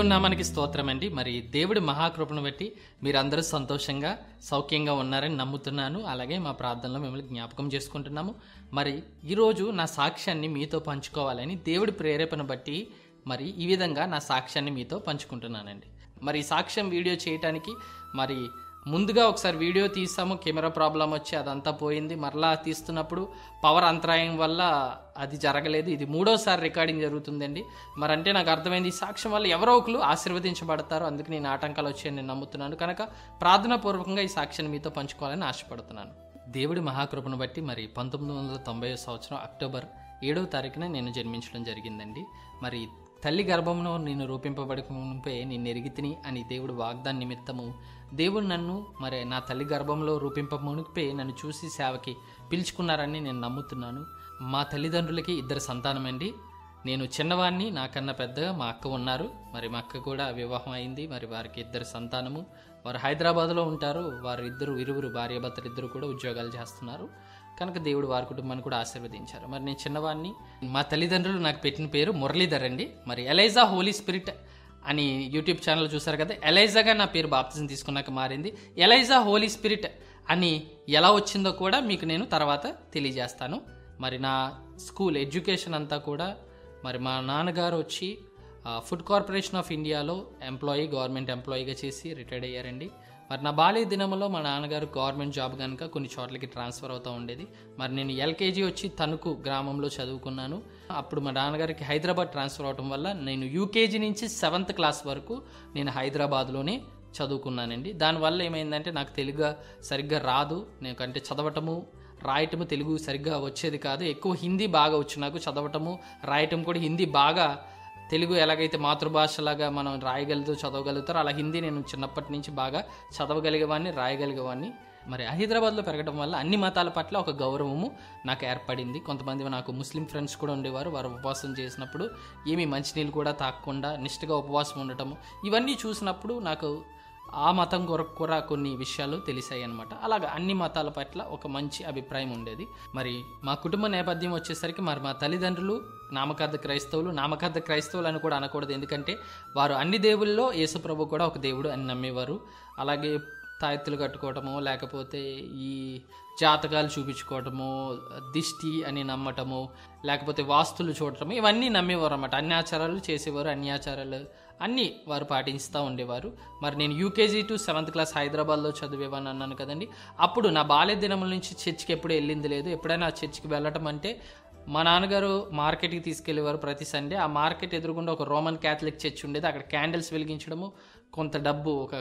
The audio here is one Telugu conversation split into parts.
దేవుని నామానికి స్తోత్రం అండి మరి దేవుడి మహాకృపను బట్టి మీరందరూ సంతోషంగా సౌఖ్యంగా ఉన్నారని నమ్ముతున్నాను అలాగే మా ప్రార్థనలో మిమ్మల్ని జ్ఞాపకం చేసుకుంటున్నాము మరి ఈరోజు నా సాక్ష్యాన్ని మీతో పంచుకోవాలని దేవుడి ప్రేరేపణ బట్టి మరి ఈ విధంగా నా సాక్ష్యాన్ని మీతో పంచుకుంటున్నానండి మరి ఈ సాక్ష్యం వీడియో చేయటానికి మరి ముందుగా ఒకసారి వీడియో తీసాము కెమెరా ప్రాబ్లం వచ్చి అదంతా పోయింది మరలా తీస్తున్నప్పుడు పవర్ అంతరాయం వల్ల అది జరగలేదు ఇది మూడోసారి రికార్డింగ్ జరుగుతుందండి మరి అంటే నాకు అర్థమైంది ఈ సాక్ష్యం వల్ల ఎవరో ఒకరు ఆశీర్వదించబడతారు అందుకు నేను ఆటంకాలు వచ్చాయని నేను నమ్ముతున్నాను కనుక ప్రార్థనాపూర్వకంగా ఈ సాక్ష్యాన్ని మీతో పంచుకోవాలని ఆశపడుతున్నాను దేవుడి మహాకృపను బట్టి మరి పంతొమ్మిది వందల తొంభై సంవత్సరం అక్టోబర్ ఏడవ తారీఖున నేను జన్మించడం జరిగిందండి మరి తల్లి గర్భంలో నేను రూపింపబడక మునిపే నేను ఎరిగితిని అని దేవుడు వాగ్దాన నిమిత్తము దేవుడు నన్ను మరి నా తల్లి గర్భంలో రూపింప మునిపే నన్ను చూసి సేవకి పిలుచుకున్నారని నేను నమ్ముతున్నాను మా తల్లిదండ్రులకి ఇద్దరు సంతానమండి నేను చిన్నవాడిని నాకన్నా పెద్దగా మా అక్క ఉన్నారు మరి మా అక్క కూడా వివాహం అయింది మరి వారికి ఇద్దరు సంతానము వారు హైదరాబాద్లో ఉంటారు వారు ఇద్దరు ఇరువురు భార్యాభర్తలు ఇద్దరు కూడా ఉద్యోగాలు చేస్తున్నారు కనుక దేవుడు వారి కుటుంబాన్ని కూడా ఆశీర్వదించారు మరి నేను చిన్నవాడిని మా తల్లిదండ్రులు నాకు పెట్టిన పేరు మురళీధర్ అండి మరి ఎలైజా హోలీ స్పిరిట్ అని యూట్యూబ్ ఛానల్ చూసారు కదా ఎలైజాగా నా పేరు బాప్తిజం తీసుకున్నాక మారింది ఎలైజా హోలీ స్పిరిట్ అని ఎలా వచ్చిందో కూడా మీకు నేను తర్వాత తెలియజేస్తాను మరి నా స్కూల్ ఎడ్యుకేషన్ అంతా కూడా మరి మా నాన్నగారు వచ్చి ఆ, ఫుడ్ కార్పొరేషన్ ఆఫ్ ఇండియాలో ఎంప్లాయీ గవర్నమెంట్ ఎంప్లాయీగా చేసి రిటైర్డ్ అయ్యారండి మరి నా బాల్య దినంలో మా నాన్నగారు గవర్నమెంట్ జాబ్ కనుక కొన్ని చోట్లకి ట్రాన్స్ఫర్ అవుతూ ఉండేది మరి నేను ఎల్కేజీ వచ్చి తణుకు గ్రామంలో చదువుకున్నాను అప్పుడు మా నాన్నగారికి హైదరాబాద్ ట్రాన్స్ఫర్ అవడం వల్ల నేను యూకేజీ నుంచి సెవెంత్ క్లాస్ వరకు నేను హైదరాబాద్లోనే చదువుకున్నానండి దానివల్ల ఏమైందంటే నాకు తెలుగు సరిగ్గా రాదు నేను అంటే చదవటము రాయటము తెలుగు సరిగ్గా వచ్చేది కాదు ఎక్కువ హిందీ బాగా వచ్చు నాకు చదవటము రాయటం కూడా హిందీ బాగా తెలుగు ఎలాగైతే మాతృభాషలాగా మనం రాయగలుగుతూ చదవగలుగుతారో అలా హిందీ నేను చిన్నప్పటి నుంచి బాగా చదవగలిగేవాడిని రాయగలిగేవాడిని మరి హైదరాబాద్లో పెరగడం వల్ల అన్ని మతాల పట్ల ఒక గౌరవము నాకు ఏర్పడింది కొంతమంది నాకు ముస్లిం ఫ్రెండ్స్ కూడా ఉండేవారు వారు ఉపవాసం చేసినప్పుడు ఏమీ మంచినీళ్ళు కూడా తాగకుండా నిష్ఠగా ఉపవాసం ఉండటము ఇవన్నీ చూసినప్పుడు నాకు ఆ మతం కొరకు కూడా కొన్ని విషయాలు తెలిసాయి అనమాట అలాగా అన్ని మతాల పట్ల ఒక మంచి అభిప్రాయం ఉండేది మరి మా కుటుంబ నేపథ్యం వచ్చేసరికి మరి మా తల్లిదండ్రులు నామకార్థ క్రైస్తవులు నామకార్థ క్రైస్తవులు అని కూడా అనకూడదు ఎందుకంటే వారు అన్ని దేవుల్లో యేసుప్రభు కూడా ఒక దేవుడు అని నమ్మేవారు అలాగే తాయెత్తులు కట్టుకోవటము లేకపోతే ఈ జాతకాలు చూపించుకోవటము దిష్టి అని నమ్మటము లేకపోతే వాస్తులు చూడటము ఇవన్నీ నమ్మేవారు అన్నమాట అన్ని ఆచారాలు చేసేవారు అన్ని ఆచారాలు అన్నీ వారు పాటిస్తూ ఉండేవారు మరి నేను యూకేజీ టు సెవెంత్ క్లాస్ హైదరాబాద్లో చదివేవాని అన్నాను కదండి అప్పుడు నా బాల్య దినముల నుంచి చర్చికి ఎప్పుడు వెళ్ళింది లేదు ఎప్పుడైనా ఆ చర్చికి వెళ్ళటం అంటే మా నాన్నగారు మార్కెట్కి తీసుకెళ్లేవారు ప్రతి సండే ఆ మార్కెట్ ఎదురుగుండా ఒక రోమన్ క్యాథలిక్ చర్చ్ ఉండేది అక్కడ క్యాండిల్స్ వెలిగించడము కొంత డబ్బు ఒక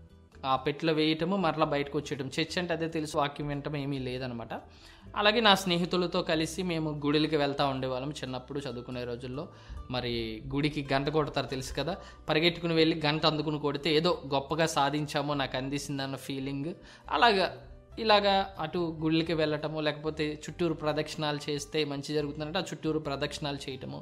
ఆ పెట్టెలో వేయటము మరలా బయటకు వచ్చేయటం చర్చ్ అంటే అదే తెలుసు వాక్యం వినటం ఏమీ లేదనమాట అలాగే నా స్నేహితులతో కలిసి మేము గుడిలకి వెళ్తూ ఉండేవాళ్ళం చిన్నప్పుడు చదువుకునే రోజుల్లో మరి గుడికి గంట కొడతారు తెలుసు కదా పరిగెట్టుకుని వెళ్ళి గంట అందుకుని కొడితే ఏదో గొప్పగా సాధించామో నాకు అందిసిందన్న ఫీలింగ్ అలాగా ఇలాగా అటు గుళ్ళకి వెళ్ళటము లేకపోతే చుట్టూరు ప్రదక్షిణాలు చేస్తే మంచి జరుగుతుందంటే ఆ చుట్టూరు ప్రదక్షిణాలు చేయటము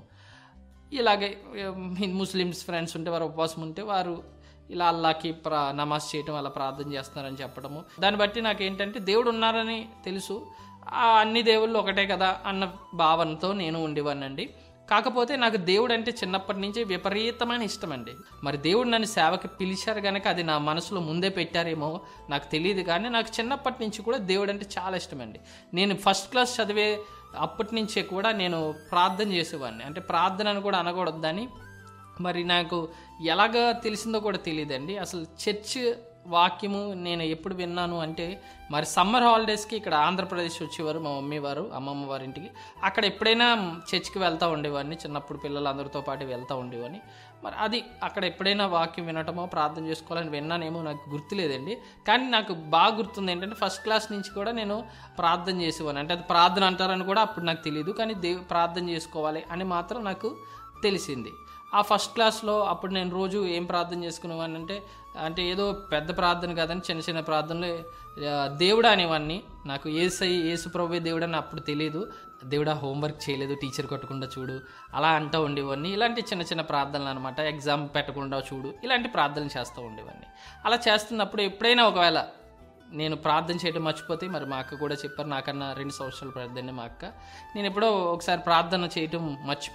ఇలాగే ఉమ్, ముస్లిమ్స్ ఫ్రెండ్స్ ఉంటే వారు ఉపవాసం ఉంటే వారు ఇలా అల్లాకి ప్రా నమాజ్ చేయటం అలా ప్రార్థన చేస్తున్నారని చెప్పడము దాన్ని బట్టి నాకు ఏంటంటే దేవుడు ఉన్నారని తెలుసు ఆ అన్ని దేవుళ్ళు ఒకటే కదా అన్న భావనతో నేను ఉండేవాడినండి కాకపోతే నాకు దేవుడు అంటే చిన్నప్పటి నుంచి విపరీతమైన ఇష్టం అండి మరి దేవుడు నన్ను సేవకి పిలిచారు కనుక అది నా మనసులో ముందే పెట్టారేమో నాకు తెలియదు కానీ నాకు చిన్నప్పటి నుంచి కూడా దేవుడు అంటే చాలా ఇష్టం అండి నేను ఫస్ట్ క్లాస్ చదివే అప్పటి నుంచే కూడా నేను ప్రార్థన చేసేవాడిని అంటే ప్రార్థన అని కూడా అనకూడదని మరి నాకు ఎలాగ తెలిసిందో కూడా తెలియదండి అసలు చర్చ్ వాక్యము నేను ఎప్పుడు విన్నాను అంటే మరి సమ్మర్ హాలిడేస్కి ఇక్కడ ఆంధ్రప్రదేశ్ వచ్చేవారు మా మమ్మీ వారు అమ్మమ్మ వారి ఇంటికి అక్కడ ఎప్పుడైనా చర్చ్కి వెళ్తూ ఉండేవాడిని చిన్నప్పుడు పిల్లలందరితో పాటు వెళ్తూ ఉండేవాడిని మరి అది అక్కడ ఎప్పుడైనా వాక్యం వినటమో ప్రార్థన చేసుకోవాలని విన్నానేమో నాకు గుర్తులేదండి కానీ నాకు బాగా గుర్తుంది ఏంటంటే ఫస్ట్ క్లాస్ నుంచి కూడా నేను ప్రార్థన చేసేవాడిని అంటే అది ప్రార్థన అంటారని కూడా అప్పుడు నాకు తెలియదు కానీ దేవు ప్రార్థన చేసుకోవాలి అని మాత్రం నాకు తెలిసింది ఆ ఫస్ట్ క్లాస్లో అప్పుడు నేను రోజు ఏం ప్రార్థన చేసుకునేవాడిని అంటే అంటే ఏదో పెద్ద ప్రార్థన కాదని చిన్న చిన్న ప్రార్థనలు ఆ, దేవుడా అనేవాడిని నాకు ఏసై ఏసు ప్రభు దేవుడు అని అప్పుడు తెలియదు దేవుడా హోంవర్క్ చేయలేదు టీచర్ కొట్టకుండా చూడు అలా అంటూ ఉండేవాడిని ఇలాంటి చిన్న చిన్న ప్రార్థనలు అనమాట ఎగ్జామ్ పెట్టకుండా చూడు ఇలాంటి ప్రార్థనలు చేస్తూ ఉండేవాడిని అలా చేస్తున్నప్పుడు ఎప్పుడైనా ఒకవేళ నేను ప్రార్థన చేయడం మర్చిపోతే మరి మా అక్క కూడా చెప్పారు నాకన్నా రెండు సంవత్సరాలు పెద్దండి మా అక్క నేను ఎప్పుడో ఒకసారి ప్రార్థన చేయటం మర్చి